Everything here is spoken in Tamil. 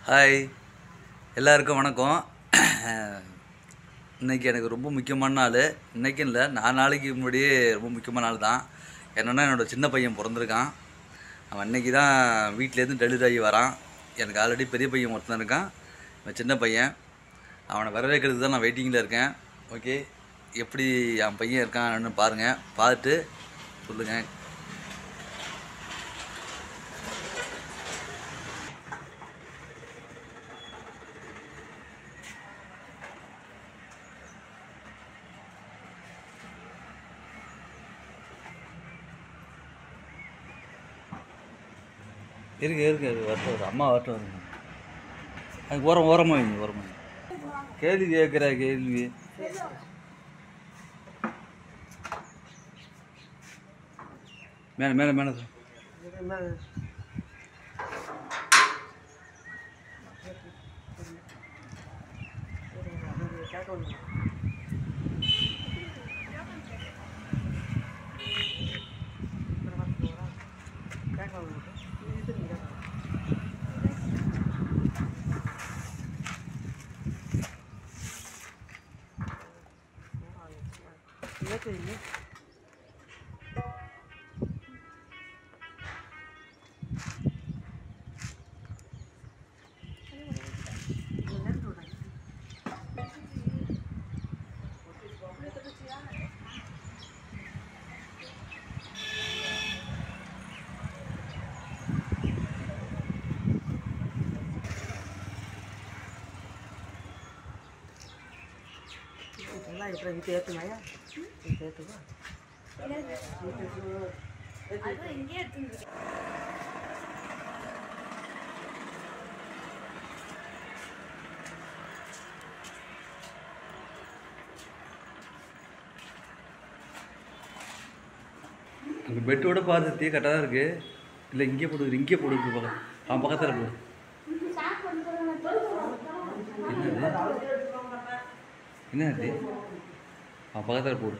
ஹாய் எல்லாருக்கும் வணக்கம் இன்னைக்கு எனக்கு ரொம்ப முக்கியமான நாள் இன்றைக்கும் இல்லை நான் நாளைக்கு முன்னாடியே ரொம்ப முக்கியமான நாள் தான் என்னென்னா என்னோடய சின்ன பையன் பிறந்திருக்கான் அவன் இன்னைக்கு தான் வீட்டிலேருந்து டெலிவரி ஆகி வரான் எனக்கு ஆல்ரெடி பெரிய பையன் ஒருத்தன் இருக்கான் இவன் சின்ன பையன் அவனை வரவேற்கிறதுக்கு தான் நான் வெயிட்டிங்கில் இருக்கேன் ஓகே எப்படி என் பையன் இருக்கான்னு பாருங்கள் பார்த்துட்டு சொல்லுங்கள் இருக்கு இருக்கு இருக்கு வரட்டும் வரும் அம்மா வரட்டும் வருங்க அது ஓரம் ஓரமாக வைங்க ஓரமாக வைங்க கேள்வி கேட்குற கேள்வி மேலே மேலே மேலே தான். எல்லாம் இப்போ இது ஏற்றுமாயா இது ஏற்றுவா அங்கே பெட்டோட பார்த்து தீ கரெக்டாக தான் இருக்குது இல்லை இங்கே போடுது இங்கே போடுது பக்கம் அவன் பக்கத்தில் போடு என்னது என்ன அது அவன் பக்கத்தில் போடு